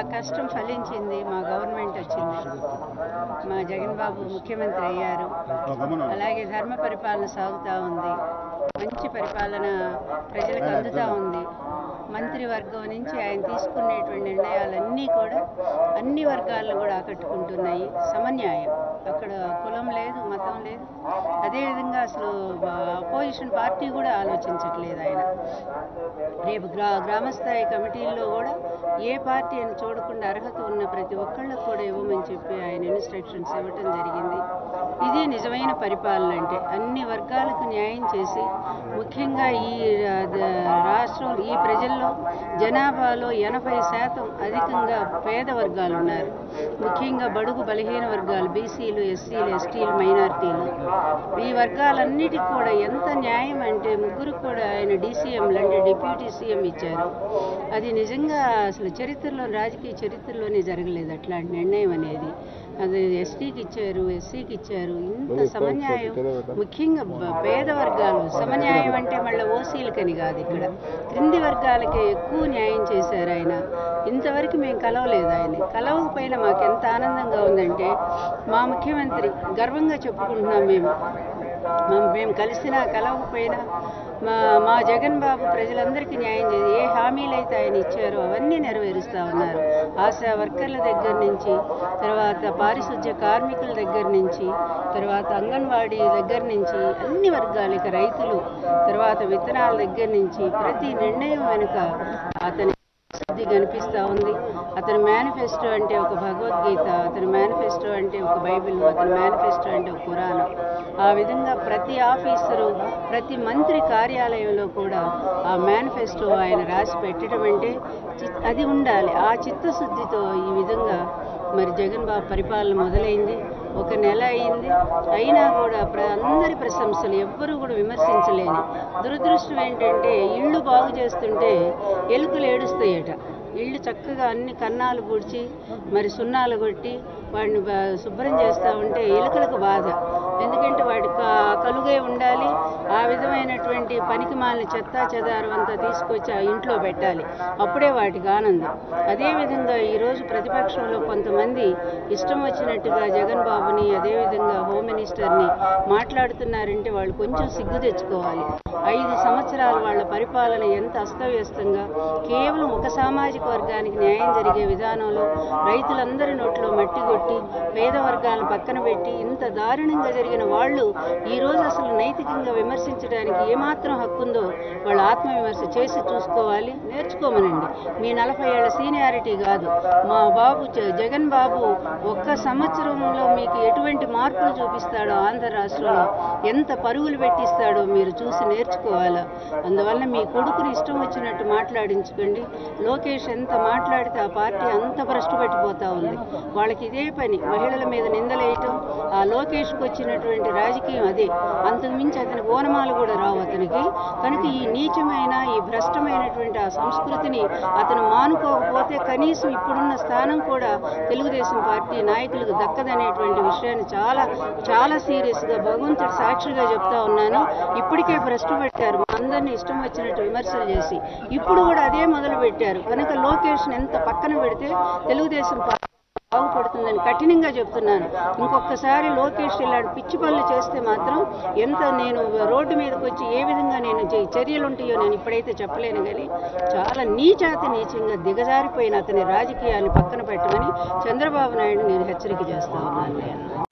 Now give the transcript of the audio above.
కష్టం ఫలించింది మా గవర్నమెంట్ వచ్చింది మా జగన్ బాబు ముఖ్యమంత్రి అయ్యారు అలాగే ధర్మ పరిపాలన సాగుతూ ఉంది మంచి పరిపాలన ప్రజలకు అందుతూ ఉంది మంత్రివర్గం నుంచి ఆయన తీసుకునేటువంటి నిర్ణయాలన్నీ కూడా అన్ని వర్గాలను కూడా ఆకట్టుకుంటున్నాయి సమన్యాయం అక్కడ కులం లేదు మతం లేదు అదేవిధంగా అసలు అపోజిషన్ పార్టీ కూడా ఆలోచించట్లేదు ఆయన రేపు గ్రా గ్రామస్థాయి కమిటీల్లో కూడా ఏ పార్టీ అని చూడకుండా అర్హత ఉన్న ప్రతి ఒక్కళ్ళకు కూడా ఇవ్వమని చెప్పి ఆయన ఇన్స్ట్రక్షన్స్ ఇవ్వటం జరిగింది ఇది నిజమైన పరిపాలన అంటే అన్ని వర్గాలకు న్యాయం చేసి ముఖ్యంగా ఈ రా- ద- రాష్ట్రం ఈ ప్రజల్లో జనాభాలో ఎనభై శాతం అధికంగా పేద వర్గాలు ఉన్నారు ముఖ్యంగా బడుగు బలహీన వర్గాలు బీసీలు ఎస్సీలు ఎస్టీలు మైనారిటీలు ఈ వర్గాలన్నిటికీ కూడా ఎంత న్యాయం అంటే ముగ్గురు కూడా ఆయన డీసీఎంలు అంటే డిప్యూటీ సీఎం ఇచ్చారు అది నిజంగా అసలు చరిత్రలో రాజకీయ చరిత్రలోనే జరగలేదు అట్లాంటి నిర్ణయం అనేది అది ఎస్టీకి ఇచ్చారు ఎస్సీకి ఇచ్చారు ఇంత సమన్యాయం ముఖ్యంగా బ- పేద వర్గాలు సమన్యాయం అంటే మళ్ళీ ఓసీలకని కాదు ఇక్కడ క్రింది వర్గాలకి ఎక్కువ న్యాయం చేశారు ఆయన ఇంతవరకు మేము కలవలేదు ఆయన కలవకపోయినా మాకు ఎంత ఆనందంగా ఉందంటే మా ముఖ్యమంత్రి గర్వంగా చెప్పుకుంటున్నాం మేము మా- మేము కలిసినా కలవకపోయినా మా మా జగన్ బాబు ప్రజలందరికీ న్యాయం చేసి ఏ హామీలు అయితే ఆయన ఇచ్చారో అవన్నీ నెరవేరుస్తూ ఉన్నారు ఆశా వర్కర్ల దగ్గర నుంచి తర్వాత పారిశుధ్య కార్మికుల దగ్గర నుంచి తర్వాత అంగన్వాడీ దగ్గర నుంచి అన్ని వర్గాలు ఇక రైతులు తర్వాత విత్తనాల దగ్గర నుంచి ప్రతి నిర్ణయం వెనుక అతని శుద్ధి కనిపిస్తూ ఉంది అతని మేనిఫెస్టో అంటే ఒక భగవద్గీత అతని మేనిఫెస్టో అంటే ఒక బైబిల్ అతని మేనిఫెస్టో అంటే ఒక పురాణం ఆ విధంగా ప్రతి ఆఫీసరు ప్రతి మంత్రి కార్యాలయంలో కూడా ఆ మేనిఫెస్టో ఆయన రాసి పెట్టడం అంటే చి- అది ఉండాలి ఆ చిత్తశుద్ధితో ఈ విధంగా మరి జగన్ బాబు పరిపాలన మొదలైంది ఒక నెల అయింది అయినా కూడా ప్ర అందరి ప్రశంసలు ఎవ్వరూ కూడా విమర్శించలేని దురదృష్టం ఏంటంటే ఇళ్ళు బాగు చేస్తుంటే ఎలుకలు ఏడుస్తాయట ఇళ్ళు చక్కగా అన్ని కన్నాలు పూడ్చి మరి సున్నాలు కొట్టి వాడిని బా- శుభ్రం చేస్తూ ఉంటే ఎలుకలకు బాధ ఎందుకంటే వాడి క- కలుగే ఉండాలి ఆ విధమైనటువంటి పనికి మాలిన చెత్త చెదారం అంతా తీసుకొచ్చి ఆ ఇంట్లో పెట్టాలి అప్పుడే వాటికి ఆనందం అదేవిధంగా ఈరోజు ప్రతిపక్షంలో కొంతమంది ఇష్టం వచ్చినట్టుగా జగన్ బాబుని అదేవిధంగా హోమ్ మినిస్టర్ని మాట్లాడుతున్నారంటే వాళ్ళు కొంచెం సిగ్గు తెచ్చుకోవాలి ఐదు సంవత్సరాలు వాళ్ళ పరిపాలన ఎంత అస్తవ్యస్తంగా కేవలం ఒక సామాజిక వర్గానికి న్యాయం జరిగే విధానంలో రైతులందరి నోట్లో మట్టి కొట్టి పేద వర్గాలను పక్కన పెట్టి ఇంత దారుణంగా జరిగిన వాళ్ళు ఈ రోజు అసలు నైతికంగా విమర్శించడానికి ఏమాత్రం హక్కు ఉందో వాళ్ళ ఆత్మవిమర్శ చేసి చూసుకోవాలి నేర్చుకోమనండి మీ నలభై ఏళ్ల సీనియారిటీ కాదు మా బాబు జ- జగన్ బాబు ఒక్క సంవత్సరంలో మీకు ఎటువంటి మార్పులు చూపిస్తాడో ఆంధ్ర రాష్ట్రంలో ఎంత పరుగులు పెట్టిస్తాడో మీరు చూసి నేర్చుకోవాలా అందువల్ల మీ కొడుకుని ఇష్టం వచ్చినట్టు మాట్లాడించుకోండి లోకేష్ ఎంత మాట్లాడితే ఆ పార్టీ అంత భ్రష్టు పట్టిపోతా ఉంది వాళ్ళకి ఇదే పని మహిళల మీద నిందలేయటం ఆ లోకేష్కి వచ్చినటువంటి రాజకీయం అదే అంతకు మించి అతనికి ఓనమాలు కూడా రావు అతనికి కనుక ఈ నీచమైన ఈ భ్రష్టమైనటువంటి ఆ సంస్కృతిని అతను మానుకోకపోతే కనీసం ఇప్పుడున్న స్థానం కూడా తెలుగుదేశం పార్టీ నాయకులకు దక్కదనేటువంటి విషయాన్ని చాలా చాలా సీరియస్గా భగవంతుడు సాక్షిగా చెప్తా ఉన్నాను ఇప్పటికే భ్రష్టు పెట్టారు మా అందరినీ ఇష్టం వచ్చినట్టు విమర్శలు చేసి ఇప్పుడు కూడా అదే మొదలు పెట్టారు కనుక లోకేష్ని ఎంత పక్కన పెడితే తెలుగుదేశం పార్టీ బాగుపడుతుందని కఠినంగా చెప్తున్నాను ఇంకొకసారి లోకేష్ ఇలాంటి పిచ్చి పనులు చేస్తే మాత్రం ఎంత నేను రోడ్డు మీదకి వచ్చి ఏ విధంగా నేను చే- చర్యలు ఉంటాయో నేను ఇప్పుడైతే చెప్పలేను కానీ చాలా నీచాతి నీచంగా దిగజారిపోయిన అతని రాజకీయాన్ని పక్కన పెట్టమని చంద్రబాబు నాయుడు నేను హెచ్చరిక చేస్తా ఉన్నాను నేను